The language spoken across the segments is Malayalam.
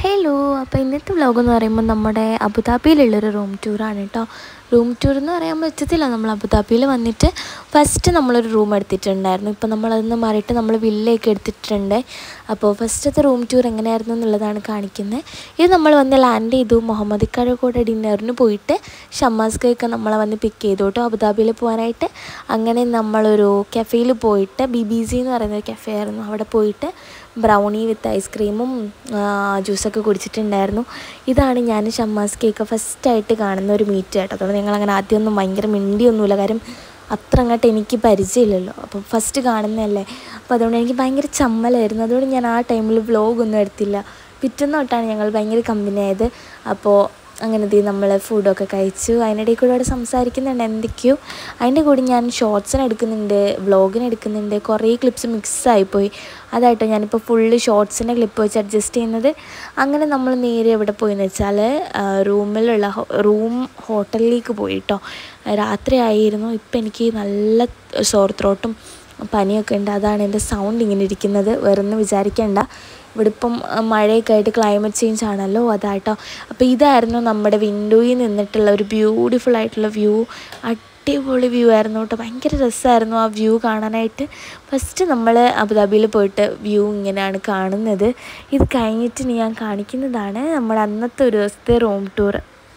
ഹലോ അപ്പോൾ ഇന്നത്തെ വ്ലോഗ് എന്ന് പറയുമ്പോൾ നമ്മുടെ അബുദാബിയിലുള്ളൊരു റൂം ടൂറാണ് കേട്ടോ റൂം ടൂർ എന്ന് പറയാൻ പറ്റത്തില്ല നമ്മൾ അബുദാബിയിൽ വന്നിട്ട് ഫസ്റ്റ് നമ്മളൊരു റൂം എടുത്തിട്ടുണ്ടായിരുന്നു ഇപ്പോൾ നമ്മളതൊന്ന് മാറിയിട്ട് നമ്മൾ വില്ലയൊക്കെ എടുത്തിട്ടുണ്ട് അപ്പോൾ ഫസ്റ്റത്തെ റൂം ടൂർ എങ്ങനെയായിരുന്നു എന്നുള്ളതാണ് കാണിക്കുന്നത് ഇത് നമ്മൾ വന്ന് ലാൻഡ് ചെയ്തു മുഹമ്മദിക്കാരുടെ കൂടെ ഡിന്നറിന് പോയിട്ട് ഷമ്മാസ്കൊക്കെ നമ്മളെ വന്ന് പിക്ക് ചെയ്തു കേട്ടോ അബുദാബിയിൽ പോകാനായിട്ട് അങ്ങനെ നമ്മളൊരു കഫേയിൽ പോയിട്ട് ബി ബി സി എന്ന് പറയുന്ന ഒരു കഫേ ആയിരുന്നു അവിടെ പോയിട്ട് ബ്രൗണി വിത്ത് ഐസ്ക്രീമും ജ്യൂസൊക്കെ കുടിച്ചിട്ടുണ്ടായിരുന്നു ഇതാണ് ഞാൻ ഷമ്മാസ് കേക്ക് ഫസ്റ്റായിട്ട് കാണുന്ന ഒരു മീറ്റ് കേട്ടോ അതുകൊണ്ട് ഞങ്ങളങ്ങനെ ആദ്യമൊന്നും ഭയങ്കര മിണ്ടിയൊന്നുമില്ല കാര്യം അത്ര അങ്ങോട്ട് എനിക്ക് പരിചയമില്ലല്ലോ അപ്പോൾ ഫസ്റ്റ് കാണുന്നതല്ലേ അപ്പോൾ അതുകൊണ്ട് എനിക്ക് ഭയങ്കര ചമ്മലായിരുന്നു അതുകൊണ്ട് ഞാൻ ആ ടൈമിൽ വ്ലോഗൊന്നും എടുത്തില്ല പിറ്റേന്ന് തൊട്ടാണ് ഞങ്ങൾ ഭയങ്കര കമ്പനി ആയത് അപ്പോൾ അങ്ങനെ ദേ നമ്മൾ ഫുഡൊക്കെ കഴിച്ചു അതിനിടയിൽ കൂടെ അവിടെ സംസാരിക്കുന്നുണ്ട് എന്തൊക്കെയോ അതിൻ്റെ കൂടെ ഞാൻ ഷോർട്സിന് എടുക്കുന്നുണ്ട് വ്ളോഗിന് എടുക്കുന്നുണ്ട് കുറേ ക്ലിപ്സ് മിക്സ് ആയിപ്പോയി അതായിട്ടോ ഞാനിപ്പോൾ ഫുള്ള് ഷോർട്സിൻ്റെ ക്ലിപ്പ് വെച്ച് അഡ്ജസ്റ്റ് ചെയ്യുന്നത് അങ്ങനെ നമ്മൾ നേരെ എവിടെ പോയെന്ന് വെച്ചാൽ റൂമിലുള്ള റൂം ഹോട്ടലിലേക്ക് പോയി കേട്ടോ രാത്രി ആയിരുന്നു ഇപ്പം എനിക്ക് നല്ല സോർ ത്രോട്ടും പനിയൊക്കെ ഉണ്ട് അതാണ് എൻ്റെ സൗണ്ട് ഇങ്ങനെ ഇരിക്കുന്നത് വേറൊന്നും വിചാരിക്കേണ്ട ഇവിടെ ഇപ്പം മഴയൊക്കെ ആയിട്ട് ക്ലൈമറ്റ് ചേഞ്ച് ആണല്ലോ അതാട്ടോ അപ്പോൾ ഇതായിരുന്നു നമ്മുടെ വിൻഡോയിൽ നിന്നിട്ടുള്ള ഒരു ബ്യൂട്ടിഫുൾ ആയിട്ടുള്ള വ്യൂ അടിപൊളി വ്യൂ ആയിരുന്നു കേട്ടോ ഭയങ്കര രസമായിരുന്നു ആ വ്യൂ കാണാനായിട്ട് ഫസ്റ്റ് നമ്മൾ അബുദാബിയിൽ പോയിട്ട് വ്യൂ ഇങ്ങനെയാണ് കാണുന്നത് ഇത് കഴിഞ്ഞിട്ട് ഞാൻ കാണിക്കുന്നതാണ് നമ്മുടെ അന്നത്തെ ഒരു ദിവസത്തെ റൂം ടൂർ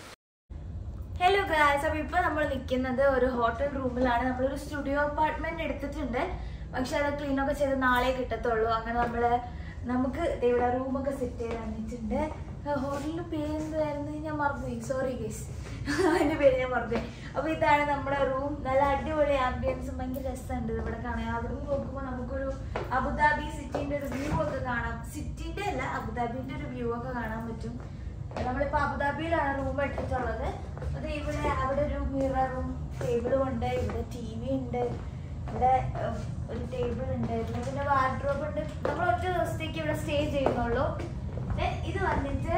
ഹലോ ഗായ്സ് അപ്പോൾ ഇപ്പോൾ നമ്മൾ നിൽക്കുന്നത് ഒരു ഹോട്ടൽ റൂമിലാണ് നമ്മളൊരു സ്റ്റുഡിയോ അപ്പാർട്ട്മെന്റ് എടുത്തിട്ടുണ്ട് പക്ഷെ അത് ക്ലീൻ ഒക്കെ ചെയ്ത് നാളെ കിട്ടത്തുള്ളൂ അങ്ങനെ നമ്മൾ നമുക്ക് ദേ ഇവിടെ റൂമൊക്കെ സെറ്റ് ചെയ്ത് തന്നിട്ടുണ്ട് ഹോട്ടലിൻ്റെ പേര് എന്തായിരുന്നു ഞാൻ മറന്നുപോയി സോറി ഗേസ് അതിൻ്റെ പേര് ഞാൻ മറന്നുപോയി അപ്പോൾ ഇതാണ് നമ്മുടെ റൂം നല്ല അടിപൊളി ആംബിയൻസും ഭയങ്കര രസമുണ്ട് ഇവിടെ കാണാൻ അവിടെ നിന്ന് നോക്കുമ്പോൾ നമുക്കൊരു അബുദാബി സിറ്റിൻ്റെ ഒരു വ്യൂ ഒക്കെ കാണാം സിറ്റിൻ്റെ അല്ല അബുദാബിൻ്റെ ഒരു വ്യൂ ഒക്കെ കാണാൻ പറ്റും നമ്മളിപ്പോൾ അബുദാബിയിലാണ് റൂം എടുത്തിട്ടുള്ളത് അത് ഇവിടെ അവിടെ ഒരു മിററും ടേബിളും ഉണ്ട് ഇവിടെ ടി വി ഉണ്ട് ഇവിടെ ഉം, ഒരു ടേബിൾ ഉണ്ട് ഇവിടെ പിന്നെ വാർഡ്രോബ് ഉണ്ട് നമ്മൾ ഒറ്റ ദിവസത്തേക്ക് ഇവിടെ സ്റ്റേ ചെയ്യുന്നുള്ളൂ Then ഇത് വന്നിട്ട്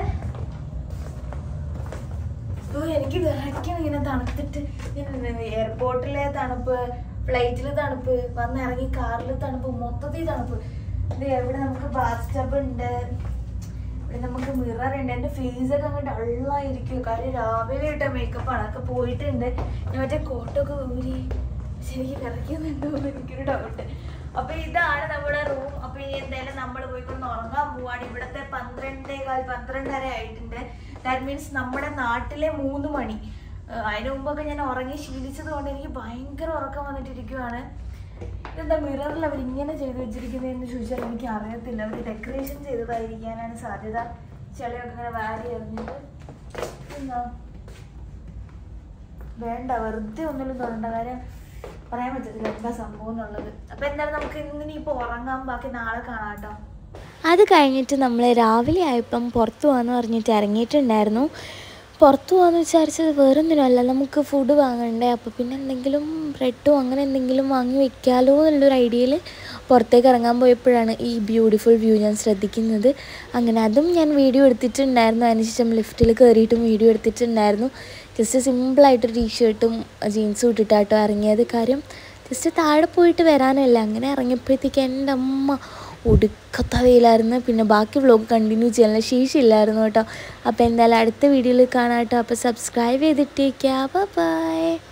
ഓ എനിക്ക് വിറയ്ക്കണം ഇങ്ങനെ തണുത്തിട്ട് എയർപോർട്ടിലെ തണുപ്പ് ഫ്ലൈറ്റിൽ തണുപ്പ് വന്നിറങ്ങി കാറിൽ തണുപ്പ് മൊത്തത്തിൽ തണുപ്പ് ഇത് എവിടെ നമുക്ക് ബാത്ത് ടബ് ഉണ്ട് ഇവിടെ നമുക്ക് മിറർ ഉണ്ട് എൻ്റെ ഫേസ് ഒക്കെ അങ്ങ് ഡള്ളായിരിക്കും കാര്യം രാവിലെ ഇട്ട മേക്കപ്പ് ആണ് അതൊക്കെ പോയിട്ടുണ്ട് ഞാൻ മറ്റേ കോട്ടൊക്കെ ഊരി ശരിക്കും വിറയ്ക്കുന്നുണ്ടോ എന്ന് എനിക്കൊരു ഡൗട്ട് അപ്പൊ ഇതാണ് നമ്മുടെ റൂം അപ്പൊ ഇനി എന്തായാലും നമ്മൾ പോയിക്കൊണ്ട് ഉറങ്ങാൻ പോവാണ് ഇവിടത്തെ പന്ത്രണ്ടേകാൽ പന്ത്രണ്ടര ആയിട്ടുണ്ട് ദാറ്റ് മീൻസ് നമ്മുടെ നാട്ടിലെ മൂന്ന് മണി ഏഹ് അതിന് മുമ്പൊക്കെ ഞാൻ ഉറങ്ങി ശീലിച്ചത് കൊണ്ട് എനിക്ക് ഭയങ്കര ഉറക്കം വന്നിട്ടിരിക്കുവാണ് ഇതെന്താ മിററിൽ അവർ ഇങ്ങനെ ചെയ്ത് വെച്ചിരിക്കുന്നതെന്ന് ചോദിച്ചാൽ എനിക്ക് അറിയത്തില്ല അവർ ഡെക്കറേഷൻ ചെയ്തതായിരിക്കാനാണ് സാധ്യത ചിലയൊക്കെ ഇങ്ങനെ വാരി എറിഞ്ഞിട്ട് എന്താ വേണ്ട വെറുതെ ഒന്നിലും തൊടണ്ട കാര്യം പറയാൻ പറ്റത്തില്ല എന്താ സംഭവം എന്നുള്ളത് അപ്പൊ എന്തായാലും നമുക്ക് ഇന്നിനി ഇപ്പൊ ഉറങ്ങാം ബാക്കി നാളെ കാണാം കേട്ടോ അത് കഴിഞ്ഞിട്ട് നമ്മൾ രാവിലെ ആയപ്പം പുറത്തു പോകാന്ന് പറഞ്ഞിട്ട് ഇറങ്ങിയിട്ടുണ്ടായിരുന്നു പുറത്തു പോകാന്ന് വിചാരിച്ചത് വേറൊന്നിനുമല്ല നമുക്ക് ഫുഡ് വാങ്ങണ്ടേ അപ്പോൾ പിന്നെ എന്തെങ്കിലും ബ്രെഡോ അങ്ങനെ എന്തെങ്കിലും വാങ്ങി വെക്കാലോ എന്നുള്ളൊരു ഐഡിയയിൽ പുറത്തേക്ക് ഇറങ്ങാൻ പോയപ്പോഴാണ് ഈ ബ്യൂട്ടിഫുൾ വ്യൂ ഞാൻ ശ്രദ്ധിക്കുന്നത് അങ്ങനെ അതും ഞാൻ വീഡിയോ എടുത്തിട്ടുണ്ടായിരുന്നു അതിനുശേഷം ലിഫ്റ്റിൽ കയറിയിട്ടും വീഡിയോ എടുത്തിട്ടുണ്ടായിരുന്നു ജസ്റ്റ് സിമ്പിളായിട്ടൊരു ടീഷർട്ടും ജീൻസും ഇട്ടിട്ടാട്ടോ ഇറങ്ങിയത് കാര്യം ജസ്റ്റ് താഴെ പോയിട്ട് വരാനല്ല അങ്ങനെ ഇറങ്ങിയപ്പോഴത്തേക്ക് എൻ്റെ അമ്മ ഒടുക്കത്ത വെയിലായിരുന്നു പിന്നെ ബാക്കി വ്ലോഗ് കണ്ടിന്യൂ ചെയ്യാനുള്ള ശേഷിയില്ലായിരുന്നു കേട്ടോ അപ്പോൾ എന്തായാലും അടുത്ത വീഡിയോയിൽ കാണാം കേട്ടോ അപ്പോൾ സബ്സ്ക്രൈബ് ചെയ്തിട്ടേക്കാം ബൈ